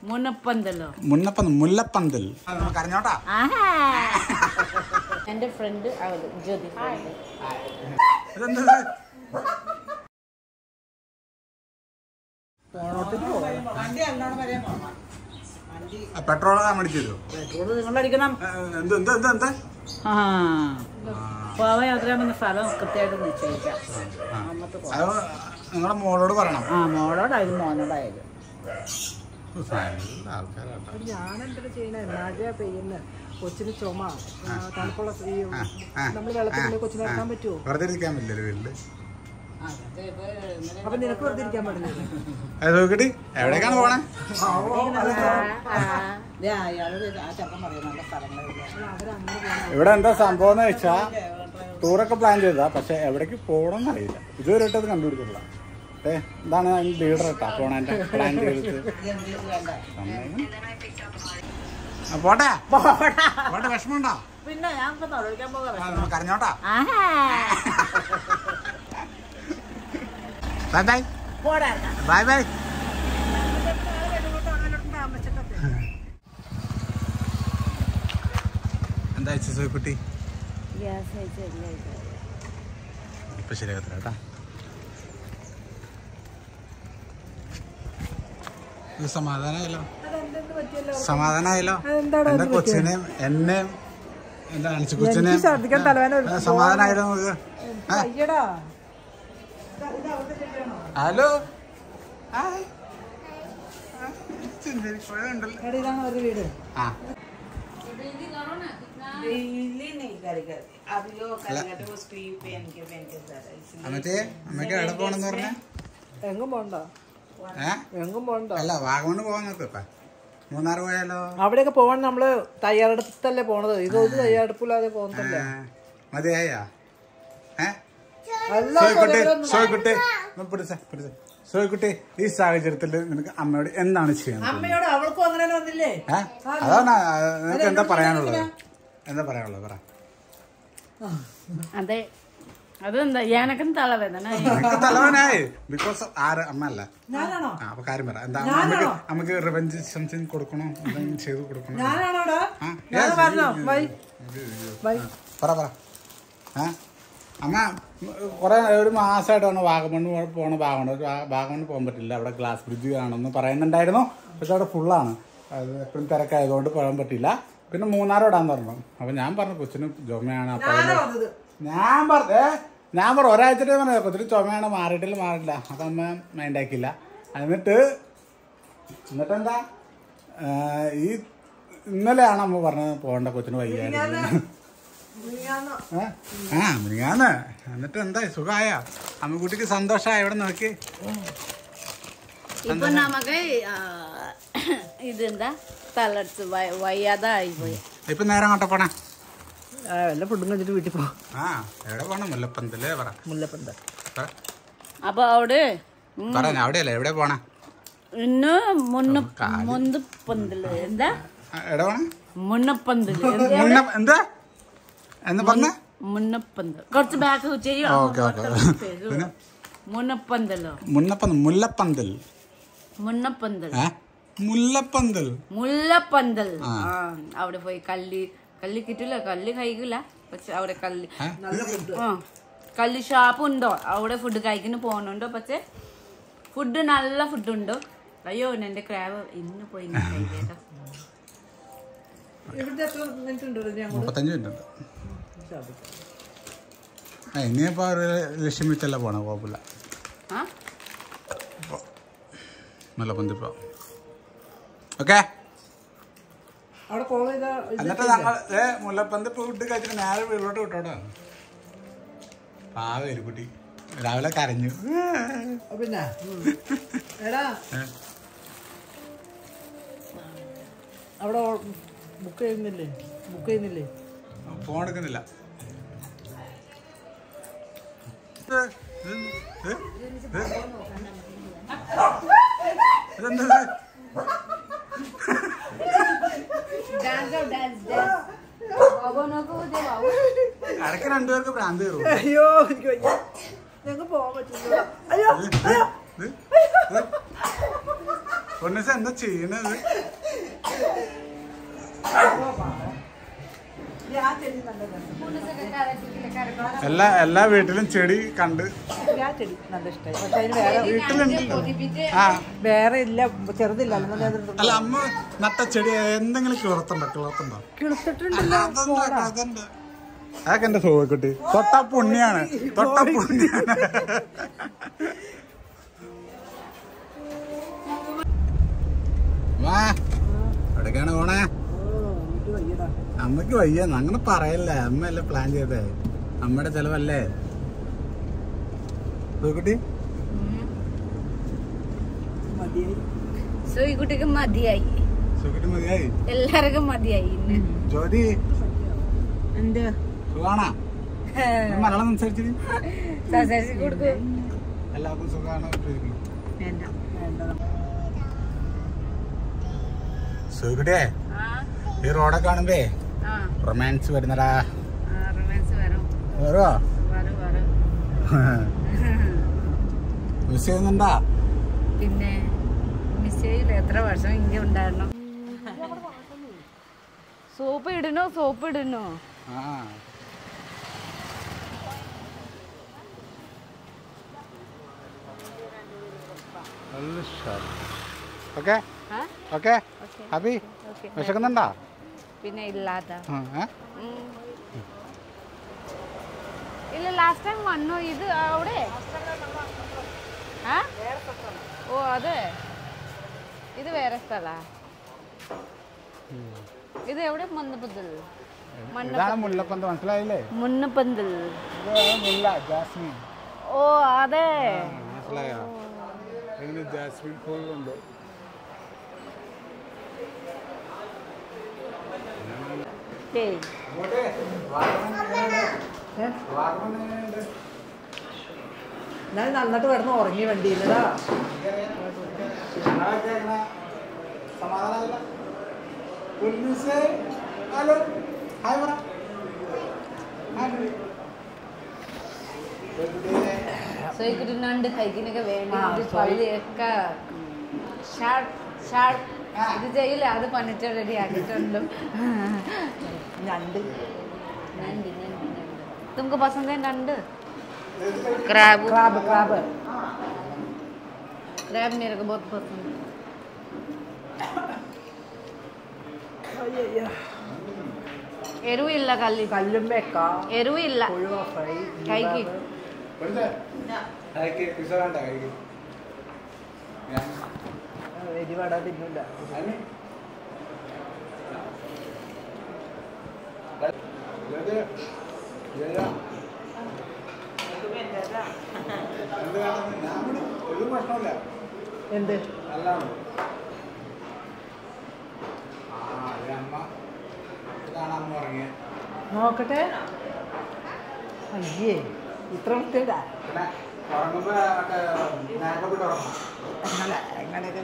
മുന്നപ്പന്തലോ മുന്നപ്പന്ത് മുല്ലപ്പന്തൽ നമുക്ക് അറിഞ്ഞോട്ടാ ആഹാ എന്റെ ഫ്രണ്ട് അവള് ജ്യോതി friend. ഇതെന്താ പെട്രോൾ മേടിച്ചു പെട്രോള് നിങ്ങളടിക്കണം എന്ത് എന്ത് എന്ത് എന്ത് ആ പോവാൻ യാത്രയാകുന്ന സ്ഥലം കൃത്യമായിട്ട് നിശ്ചയിക്കാം അമ്മത്ത് പോ അത് നിങ്ങളുടെ മോളോട് പറയണം ആ മോളോടായാലും മോനോടായാലും നല്ല ആൾക്കാരാട്ടോ ഞാനെന്താ ചെയ്യണേ മഴ പെയ്യുന്ന കൊച്ചിന് ചുമ ആ, തണുപ്പുള്ള ഈ ആ, നമ്മൾ വെള്ളത്തിൽ കൊച്ചിനെ ഇറക്കാൻ പറ്റുമോ വെറുതെ ഇരിക്കാൻ പറ്റില്ല വീട്ടില് അപ്പൊ നിനക്ക് വെറുതെ ഇരിക്കാൻ പാടില്ല അത് നോക്കിട്ട് എവിടേക്കാണ് പോണേ ഇവിടെ എന്താ സംഭവം എന്ന് വെച്ചാ ടൂറൊക്കെ പ്ലാൻ ചെയ്തതാ പക്ഷെ എവിടേക്ക് പോകണം അറിയില്ല ഇതുവരെ അത് കണ്ടുപിടിച്ചിട്ടില്ല ഏ എന്താണ് ലീഡർ കേട്ടാ പോണേന്റെ പ്ലാൻ ചെയ്തിട്ട് സമയം. ആ, പോട്ടെ പോട്ടെ വിഷമമുണ്ടോ പിന്നെ ഞാൻ ഇപ്പൊ തൊഴിക്കാൻ പോകാം ആ, നമുക്ക് അറിഞ്ഞോട്ടാ ആഹാ ബൈ ബൈ പോടാ ബൈ ബൈ എന്താ കുട്ടി ഗ്യാസ് അയച്ചില്ല ഇപ്പൊ ശരിയാകത്തില്ല കേട്ടാ ഇത് സമാധാനമായല്ലോ സമാധാനമായല്ലോ എന്റെ കൊച്ചിനെയും എന്നെയും എന്റെ അനച്ചു കൊച്ചിനെയും ഛർദ്ദിക്കാൻ തലവേദന ആ, സമാധാനമായല്ലോ നമുക്ക് ആ, അയ്യടാ ഹലോ ഹായ്. ആ, ചിന്തരിക്കുഴ ഉണ്ടല്ലോ. എടാ ഇതാണ് അവരുടെ വീട് ആ എന്നിട്ട് അമ്മയ്ക്ക് എവിടെ പോണെന്ന് പറഞ്ഞ എങ്ങും പോണ്ട ഏ എങ്ങും പോണ്ട അല്ല വാഗമണ് പോവാൻ നോക്ക് ഇപ്പൊ മൂന്നാർ പോയാലോ അവിടെയൊക്കെ പോവാൻ നമ്മള് തയ്യാറെടുപ്പല്ലേ പോണത് ഇതൊരു തയ്യാറെടുപ്പില്ലാതെ പോകുന്നതല്ല ഏ, മതിയായാ ഏ അല്ല സോയ്ക്കുട്ടി സോയ്ക്കുട്ടി ഒന്ന് പിടിച്ച പിടിച്ച സോയ്ക്കുട്ടി ഈ സാഹചര്യത്തിൽ നിനക്ക് അമ്മയോട് എന്താണ് ചെയ്യുന്നത് അമ്മയോട് അവൾക്കും അങ്ങനെ തന്നെ വന്നില്ലേ ഏ അതാണ് ആ, നിനക്ക് എന്താ പറയാനുള്ളത് എന്താ പറയാനുള്ളത് പറ അതെ അതെന്താ എനക്കും തലവേദന നിനക്ക് തലവനായി ബിക്കോസ് ആര് അമ്മ അല്ല ഞാനാണോ ആ അപ്പൊ കാര്യം പറ എന്താ നമുക്ക് നമുക്ക് റിവെഞ്ച് സംതിങ് കൊടുക്കണോ എന്തെങ്കിലും ചെയ്ത് കൊടുക്കണോ ഞാനാണോടാ ആ, ഞാൻ yes, പറഞ്ഞോ yes, yes. ബൈ ബൈ പറ പറ ആ അമ്മ കുറെ ഒരു മാസമായിട്ടാണ് വാഗമണ് പോ- പോണ വാഗമണ് വാ- വാഗമണ് പോകാൻ പറ്റില്ല അവിടെ ഗ്ലാസ് ബ്രിഡ്ജ് കാണുമെന്ന് പറയുന്നുണ്ടായിരുന്നു പക്ഷെ അവിടെ ഫുള്ളാണ് അത് എപ്പോഴും തിരക്കായതുകൊണ്ട് പോകാൻ പറ്റില്ല പിന്നെ മൂന്നാർ ഇടാന്ന് പറഞ്ഞു അപ്പൊ ഞാൻ പറഞ്ഞു കൊച്ചിന് ചുമയാണ് അപ്പൊ ഞാനാ അതിന്റെ- വന്നത് ഞാൻ പറഞ്ഞേ ഞാൻ പറഞ്ഞു ഒരാഴ്ചത്തെ പറഞ്ഞു കൊച്ചിന് ചുമയാണ് മാറിയിട്ടില്ല മാറിയില്ല അപ്പൊ അമ്മ മൈൻഡ് ആക്കിയില്ല എന്നിട്ട് എന്നിട്ട് എന്താ ഈ ഇന്നലെയാണ് അമ്മ പറഞ്ഞത് പോകണ്ട കൊച്ചിന് വയ്യായിരുന്നു മിനിഞ്ഞാന്ന് ഏ? ആ മിനിങ്ങാന്ന് എന്നിട്ട് എന്താ സുഖമായ അമ്മക്കുട്ടിക്ക് സന്തോഷമായ ഇവിടെ നോക്കി ഇപ്പൊ നമുക്ക് ആ, ഇതെന്താ തലടിച്ച് വയ- വയ്യാതെ ആയിപ്പോയി ഇപ്പൊ നേരം അങ്ങോട്ട് പോണേ ആ വല്ല ഫുഡും കഴിച്ചിട്ട് വീട്ടിൽ പോ ആ എവിടെ പോണം മുല്ലപ്പന്തല്ലേ പറ മുല്ലപ്പന്ത പറ. അപ്പൊ അവിടെ പറ അവിടെയല്ലേ എവിടെ പോണേ ഇന്ന് മുന്ന മുന്തപ്പന്തല് എന്താ ആ, എവിടെ പോണേ മുന്നപ്പന്തല് മുന്ന എന്താ എന്ന് പറഞ്ഞ മുന്നപ്പന്തൽ കുറച്ച് ബാക്ക് ചെയ്യും ഓക്കെ ഓക്കെ പിന്നെ മുന്നപ്പന്തലോ മുന്നപ്പന്ത് മുല്ലപ്പന്തൽ മുന്നപ്പന്തൽ ഏ മുല്ലപ്പന്തൽ മുല്ലപ്പന്തൽ ആ അവിടെ പോയി കല്ല് കല്ല് കിട്ടില്ല കല്ല് കഴിക്കില്ല പക്ഷെ അവിടെ കല്ല് ഏ? ആ കല്ല് ഷാപ്പ് ഉണ്ടോ അവിടെ ഫുഡ് കഴിക്കുന്നു പോകുന്നുണ്ടോ പക്ഷെ ഫുഡ് നല്ല ഫുഡ് ഉണ്ടോ അയ്യോ എന്റെ ക്രാബ് ഇന്ന് പോയി ഇന്ന് കഴിക്കേട്ടോ ഇവിടുത്തെ എത്ര മിനിറ്റ് ഉണ്ട് ഇവിടെ അങ്ങോട്ട് മുപ്പത്തഞ്ച് മിനിറ്റ് ഉണ്ട് ആ ഇനിയിപ്പോ ഒരു ലക്ഷ്യം വെച്ചല്ല പോണേ കുഴപ്പമില്ല ആ മുല്ലപ്പന്തിൽ പോ ഓക്കെ അവിടെ കോൾ ചെയ്താ എന്നിട്ട് ഞങ്ങൾ ഏ മുല്ലപ്പന്ത് ഫുഡ് കഴിച്ചിട്ട് നേരെ വീട്ടിലോട്ട് വിട്ടോട്ടോ പാവ കുട്ടി രാവിലെ കരഞ്ഞു ആ, പിന്നെ എടാ ഏ? അവിടെ ബുക്ക് ചെയ്യുന്നില്ലേ ബുക്ക് ചെയ്യുന്നില്ലേ ഫോൺ എടുക്കുന്നില്ല ഇത്, ഇത്, ഇത്, ഇത്. ഇതെന്താ ഇത്? ഇടയ്ക്ക് രണ്ടുപേർക്ക് ഭ്രാന്ത് കയറും അയ്യോ എനിക്ക് വയ്യ ഞങ്ങൾക്ക് പോകാൻ പറ്റില്ല അയ്യോ ഒന്ന് പൊന്നസ് എന്താ ചെയ്യണത് ഈ ആ ചെടി നല്ല രസം എല്ലാ എല്ലാ വീട്ടിലും ചെടി കണ്ട് എനിക്ക് ആ ചെടി നല്ല ഇഷ്ടമായി പക്ഷെ അതിന് വേറെ വീട്ടിലുണ്ടല്ലോ ആ വേറെ ഇല്ല ചെറുതില്ല അല്ലെന്നുണ്ടെങ്കിൽ അത് അല്ല അമ്മ നട്ട ചെടി എന്തെങ്കിലും കിളർത്തുണ്ടോ കിളർത്തുണ്ടോ കിളുത്തിട്ടുണ്ടല്ലോ അതുണ്ട്, അതുണ്ട്. അതൊക്കെ എന്റെ സോക്കുട്ടി തൊട്ട പുണ്യാണ് തൊട്ട പുണ്യാണ് വാ എവിടേക്കാണ് പോണേ വീട്ടിൽ വയ്യടാ അമ്മക്ക് വയ്യ അങ്ങനെ പറയല്ലേ അമ്മയല്ലേ പ്ലാൻ ചെയ്തേ അമ്മയുടെ ചെലവല്ലേ സോക്കുട്ടി മതിയായി സോ ഈ കുട്ടിക്ക് മതിയായി സോക്കുട്ടി മതിയായി എല്ലാവർക്കും മതിയായി ഇന്ന് ജ്യോതി എന്റെ സുഖാണാ മലയാളം സംസാരിച്ചിട്ട് സംസാരിച്ച് കൊടുക്കും എല്ലാവർക്കും സുഖാണ് വേണ്ട വേണ്ട സോക്കുട്ടിയെ ആ ഈ റോഡൊക്കെ കാണുമ്പേ ആ റൊമാൻസ് വരുന്നടാ റൊമാൻസ് വരും വരുവോ വരും വരും മിസ് ചെയ്യുന്നുണ്ടാ പിന്നെ മിസ്സേജിൽ എത്ര വർഷം ഇങ്ങനെ ഉണ്ടായിരുന്നു സോപ്പ് ഇടണോ സോപ്പ് ഇടണോ ആ ഓക്കെ ആ? Okay Okay. Happy Okay. വിശക്കുന്നുണ്ടാ പിന്നെ ഇല്ലാത്ത ആ, ഏ? ഉം. ഇല്ല ലാസ്റ്റ് ടൈം വന്നു ഇത് അവിടെ ആ? ഓ അതെ ഇത് വേറെ സ്ഥല ഇത് എവിടെ മണ്ണപ്പന്തൽ ഇതാണ് മുല്ലപ്പന്ത് മനസ്സിലായില്ലേ മുന്നപ്പന്തൽ ഇതാണ് മുല്ല ജാസ്മിൻ ഓ അതെ മനസ്സിലായോ ഇതിന് ജാസ്മിൻ ഫുള്ളുണ്ട് ഏയ് ഞാൻ നന്നായിട്ട് കിടന്ന് ഉറങ്ങി വണ്ടിയില്ലടാ ഹലോ ഹായ് പറ സോ ഇവിടെ നണ്ട് കഴിക്കുന്നൊക്കെ വേണ്ടി ആ, ഇത് sorry. പള്ളിയൊക്കെ ഷാർപ്പ് ഷാർപ്പ് ഇത് ചെയ്യില്ല അത് പണിട്ട് റെഡി ആക്കിയിട്ടുണ്ട് ഞണ്ട് നണ്ട് നണ്ട് നണ്ട് तुमको पसंद है नंद क्रैब ക്രാബ് ക്രാബ് क्रैब मेरे को बहुत पसंद है എരിവില്ല കല്ലി കല്ലും വെക്ക എരിവില്ല കൊഴുവ ഫ്രൈ കഴിക്ക്. എരിവട തിന്നില്ല ഒരു പ്രശ്നമില്ല എന്ത് നല്ലതാണ് ആ അതെ അമ്മ ഇതാണ് അമ്മ ഉറങ്ങിയത് നോക്കട്ടെ അയ്യേ ഇത്ര വൃത്തിയുണ്ടാ പിന്നെ ഉറങ്ങുമ്പോ ഒക്കെ മേക്കപ്പ് ഇട്ട് ഉറങ്ങണം അങ്ങനെ അങ്ങനെയൊക്കെ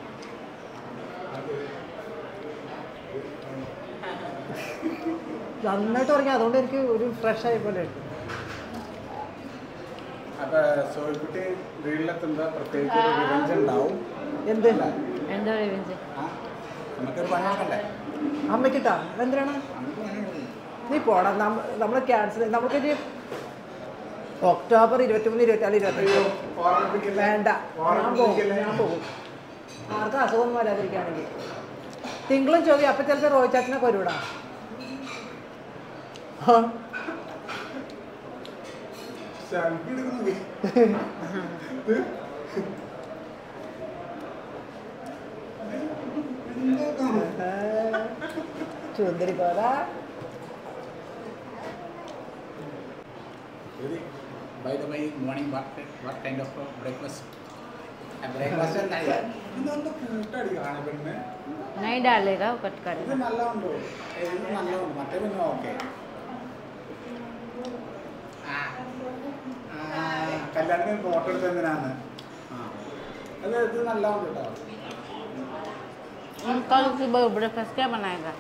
നന്നായിട്ട് ഉറങ്ങി അതുകൊണ്ട് എനിക്ക് ഒരു ഫ്രഷ് ആയ പോലെ ഉണ്ട് അപ്പൊ സോയിക്കുട്ടി വീട്ടിലെത്തുമ്പോ പ്രത്യേകിച്ച് ഒരു റിവെഞ്ച് ഉണ്ടാവും എന്ത് എന്താ റിവെഞ്ച് ആ നമുക്കൊരു പണി നോക്കണ്ടേ അമ്മയ്ക്കിട്ടാ എന്തിനാണ് നമുക്ക് പണി കൊടുക്കണം. നീ പോടാ നമ്മൾ ക്യാൻസൽ നമുക്കൊരു ഒക്ടോബർ ഇരുപത്തിമൂന്ന് ഇരുപത്തിനാല് ഇരുപത്തഞ്ച് ഓർമ്മിപ്പിക്കില്ല. വേണ്ട ഞാൻ പോകും ഓർമ്മിപ്പിക്കില്ല. ഞാൻ പോകും ആർക്കും അസുഖമൊന്നും വരാതിരിക്കുകയാണെങ്കിൽ തിങ്കളും ചോദ്യം അപ്പം ചിലപ്പോൾ റോയ് ചാച്ചനൊക്കെ വരൂടാ ആ, സെൽഫി എടുക്കുന്നത് ചുന്ദരി പോരാ By the way, morning what, what kind of uh, breakfast? Uh, breakfast ഉണ്ടായില്ല. ഇതെന്താ കൂട്ടടി കാണപ്പെടുന്നെ? नहीं डालेगा कट ഇത് करेगा നല്ലതുണ്ടോ? ഏ, ഇത് നല്ലതുണ്ട്. മറ്റേ പിന്നെ ഓക്കെ. ആ. ആ, കല്യാണത്തിന് ഫോട്ടോ എടുത്തത് എന്തിനാന്ന്? ആ. അത് ഇത് നല്ലതുണ്ട് കേട്ടോ. कल सुबह ब्रेकफास्ट क्या बनाएगा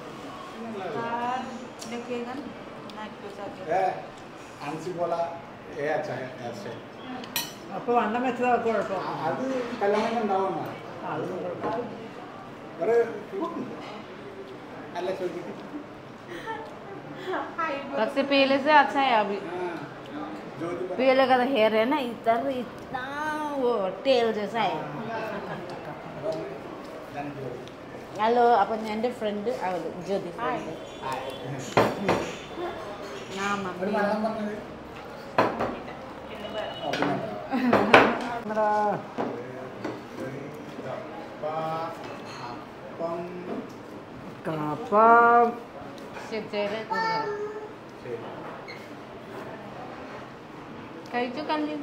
ഏ, അൻസി പോല ഏ അച്ഛാ ഏ അച്ഛാ അപ്പോൾ വണ്ണം വെച്ചത് അവർക്ക് കുഴപ്പം അത് കല്യാണം ഉണ്ടാവുന്ന അല്ല ചോദിക്കും सबसे पहले से अच्छा है अभी पहले का तो हेयर है ना इधर इतना वो टेल जैसा है ഹലോ അപ്പം എൻ്റെ ഫ്രണ്ട് അവൾ ജ്യോതി ഫ്രണ്ട് ആ ഒരു മമ്മി വെള്ളം പറഞ്ഞത് എടാ, അപ്പം കപ്പ ശരി കഴിച്ചു കല്ലി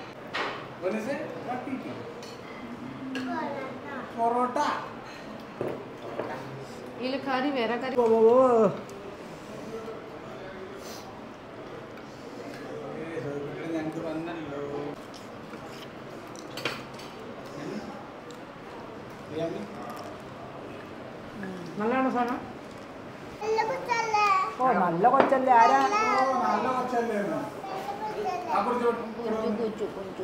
പൊറോട്ട ഇതിൽ കറി വേറെ കറി ഓ, ഓ, ഓ. ഞങ്ങൾക്ക് വന്നല്ലോ നല്ലതാണോ സാധനം ഓ നല്ല കൊച്ചല്ലേ ആരാ നല്ല കൊച്ചല്ലേ ആ കുറിച്ച് കുഞ്ചു കുഞ്ചു കുഞ്ചു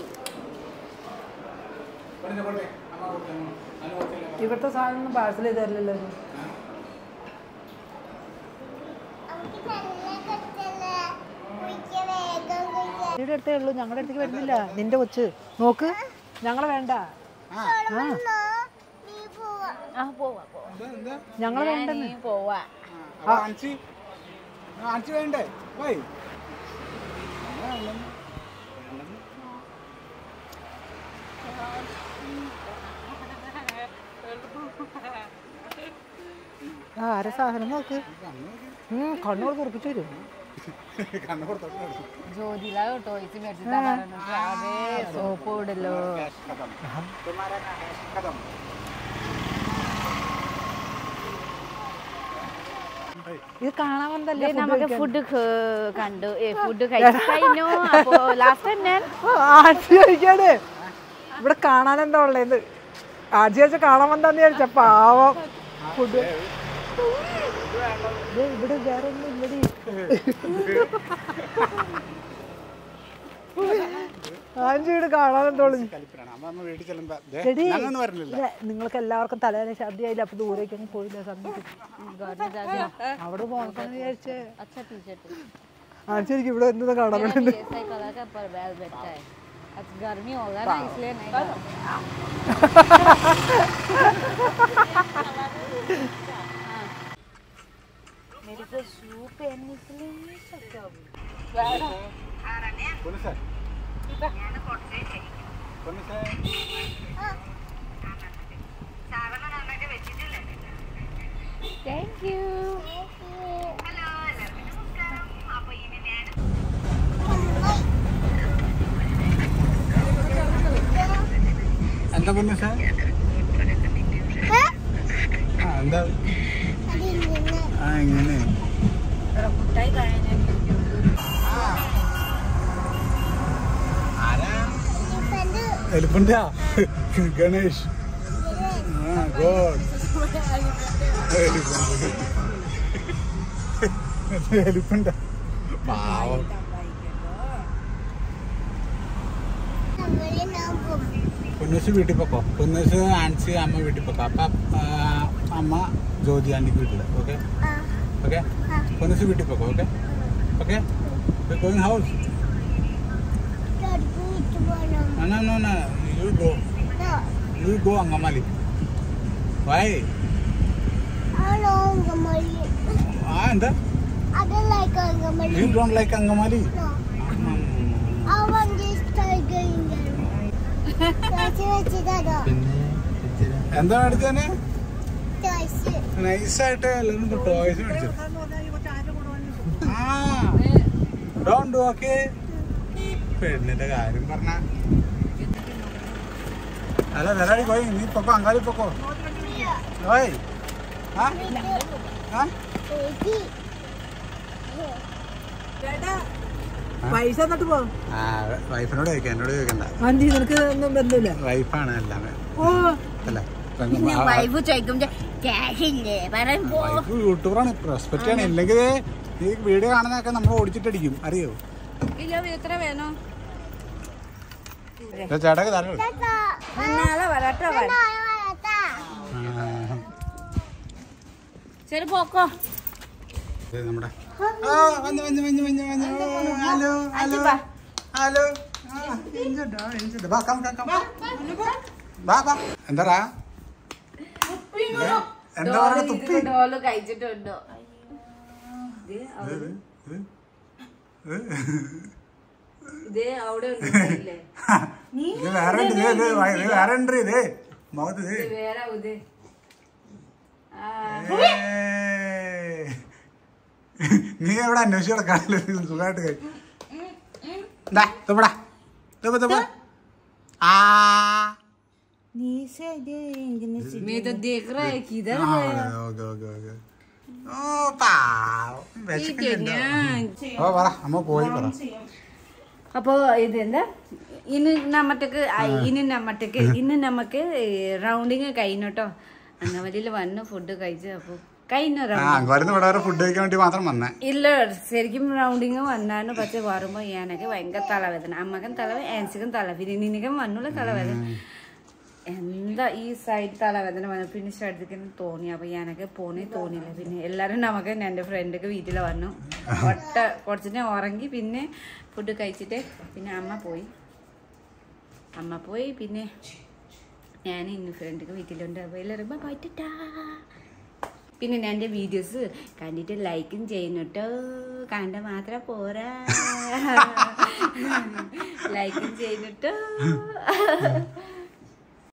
കൊടുത്തേ കൊടുത്തേ അമ്മ കൊടുത്തേ നല്ല കൊച്ചല്ലേ ഇവിടുത്തെ സാധനം ഒന്നും പാഴ്സൽ ചെയ്ത് തരില്ലല്ലോ ഇത്. ഇവിടെ അടുത്തേ ഉള്ളൂ ഞങ്ങളുടെ അടുത്തേക്ക് വരുന്നില്ല നിന്റെ കൊച്ച് നോക്ക് ഞങ്ങളെ വേണ്ട ആ ആ ആ പോവാ പോവാ എന്താ എന്താ ഞങ്ങളെ വേണ്ട നീ പോവാ അപ്പൊ ആൻസി ആൻസി വേണ്ടേ പോയി ആ ആരെ സാധനം നോക്ക് ഉം, കണ്ണുകൾ കുറിപ്പിച്ചു വരും കണ്ണു കൊടുത്തോട്ട് ജ്യോതില ടോയ്സ് മേടിച്ചിട്ടാ പറഞ്ഞിട്ട് അതേ സോപ്പ് ഇടല്ലോ तुम्हारा ना है कदम ഇത് കാണാൻ വന്നതല്ലേ ഇത് നമുക്ക് ഫുഡ് കണ്ടു ഫുഡ് കഴിച്ചു കഴിഞ്ഞു അപ്പോ ലാസ്റ്റ് തന്നെ ആഴ്ച കഴിക്കാണ് ഇവിടെ കാണാൻ എന്താ ഉള്ളത് ആഴ്ച കഴിച്ച കാണാൻ വന്നാന്ന് വിചാരിച്ച പാവം ഫുഡ് ഇവിടെ വേറെ ഒന്നും ഇല്ലടി ആഴ്ച ഇവിടെ കാണാൻ എന്താ ഉള്ളത് കലിപ്പനാണ് അമ്മ അമ്മ വീട്ടിൽ ചെല്ലുമ്പോ ദേ, എടി, ഞാനൊന്നും വരുന്നില്ല ഇല്ല, നിങ്ങൾക്ക് എല്ലാവർക്കും തലേനെ ഛർദി ആയില്ല അപ്പൊ ദൂരേക്ക് അങ്ങ് പോയില്ല സന്ധ്യക്ക് അവിടെ പോകണമെന്ന് വിചാരിച്ചേ अच्छा टी शर्ट ആഴ്ച എനിക്ക് ഇവിടെ എന്തെന്ന് കാണാറുണ്ട് ऐसा ही कलर का पर बैल बैठा है आज गर्मी होगा ना इसलिए नहीं कर मेरे को शू पहनने के लिए नहीं सकता अभी പൊന്നു സാർ പൊന്നു സാർ थैंक यू എന്താ പൊന്നു സാർ ആ എന്താ ആ ഇങ്ങനെ मुठाई खाने ആരാ എലിഫന്റാ ഗണേഷ് ആ ഗോഡ് എലിഫന്റാ പാവം പൊന്നൂസ് വീട്ടിൽ പൊക്കോ പൊന്നൂസ് ആൻസി അമ്മ വീട്ടിൽ പൊക്കോ അപ്പൊ ആ, അമ്മ ജ്യോതി ആൻറ്റിക്ക് വീട്ടില് ഓക്കെ ഓക്കെ പൊന്നൂസ് വീട്ടിൽ പൊക്കോ okay okay going house No, no, no, you go. You go Angamali. Why? Ah, എന്താ You don't like Angamali? എന്താ അടുത്തന്നെ നൈസായിട്ട് എല്ലാവരും ടോയ്സ് മേടിച്ചു ആ ഡോണ്ട് ഓക്കെ പെണ്ണിന്റെ കാര്യം പറഞ്ഞ അല്ല വരാടി പോയി നീ പൊക്കോ അങ്ങാടി പൊക്കോ ഓയ് ആ ആ പൈസ എന്നിട്ട് പോ ആ വൈഫിനോട് ചോദിക്കാം എന്നോട് ചോദിക്കണ്ട ആന്റി നിനക്ക് ഒന്നും ബന്ധമില്ല വൈഫാണ് എല്ലാമേ ഓ അല്ല വൈഫ് ചോദിക്കും ക്യാഷ് ഇല്ലേ പറയാൻ പോ വൈഫ് യൂട്യൂബറാണ് റെസ്പെക്ട് ചെയ്യണം ഇല്ലെങ്കിൽ ഈ വീഡിയോ കാണുന്നതൊക്കെ നമ്മൾ ഓടിച്ചിട്ടടിക്കും അറിയോ ഇല്ല എത്ര വേണോ ചേട്ടാക്ക് തരണം നാളെ വരട്ടെ ശരി പോക്കോ ഇത് നമ്മുടെ ആ, വന്ന്, വന്ന്, വന്ന്, വന്ന്, വന്ന്. ഓ, ഹലോ ഹലോ ഹലോ ആ, എഞ്ചുണ്ടോ, എഞ്ചുണ്ടോ. വാ, come, come, come. വാ, വാ. എന്താടാ എന്താ പറയുക തുപ്പി ഡോള് കഴിച്ചിട്ടുണ്ടോ ദേ അവിടെ- ഇത്, ഇത്, ഇത്. ദേ അവിടെ ഉണ്ട് ഇല്ലേ? ഇത് വേറെ ഉണ്ട് ഇത് ഇത് വ- ഇത് വേറെ ഉണ്ട് ഇത് മുഖത്ത് ഇത് ഇത് വേറെ ഇത് ആ ഏയ്. നീ എവിടെ അന്വേഷിച്ച് കിടക്കാണല്ലോ സുഖമായിട്ട് കഴി ദാ, തുപ്പടാ. തുപ്പ്, തുപ്പ്. ആ मैं तो देख रहा है किधर ആ, है ഓക്കേ, ഓക്കേ, ഓക്കേ. ഓ പാവം. ठीक है വിശക്കുന്നുണ്ടോ? ഞാൻ ഓ പറ അമ്മ പോയി പറ അപ്പോൾ ഇതെന്താ ഇനി നമ്മട്ടക്ക് ഇനി നമ്മട്ടക്ക് ഇന്ന് നമുക്ക് റൗണ്ടിങ് കഴിഞ്ഞു കേട്ടോ അങ്കവലിയിൽ വന്നു ഫുഡ് കഴിച്ചു അപ്പോൾ കഴിഞ്ഞു ആ റൗണ്ട് അങ്കുവാരുന്ന് ഇവിടെ വരെ ഫുഡ് കഴിക്കാൻ വേണ്ടി മാത്രം വന്നേ ഇല്ല ശരിക്കും റൗണ്ടിങ് വന്നാണ് പക്ഷെ വരുമ്പോൾ എനിക്ക് ഭയങ്കര തലവേദന അമ്മക്കും തലവേദന ഏൻസിക്കും തല പിന്നെ നിനക്കും വന്നുള്ള തലവേദന എന്താ ഈ സൈഡ് തലവേദന വന്നു പിന്നെ ഛർദിക്കുന്നു തോന്നി അപ്പൊ എനിക്ക് പോണേ തോന്നിയില്ല പിന്നെ എല്ലാരും നമുക്ക് എൻ്റെ ഫ്രണ്ടൊക്കെ വീട്ടിൽ വന്നു ഒട്ട കുറച്ചിട്ട് ഉറങ്ങി പിന്നെ ഫുഡ് കഴിച്ചിട്ട് പിന്നെ അമ്മ പോയി അമ്മ പോയി പിന്നെ ഞാൻ ഇന്ന് ഫ്രണ്ടൊക്കെ വീട്ടിലുണ്ട് അപ്പോൾ എല്ലാവരും പോയിട്ടാ പിന്നെ ഞാൻ എൻ്റെ വീഡിയോസ് കണ്ടിട്ട് ലൈക്കും ചെയ്യുന്നു കേട്ടോ കണ്ട മാത്രം പോരാ ലൈക്കും ചെയ്യുന്നു കേട്ടോ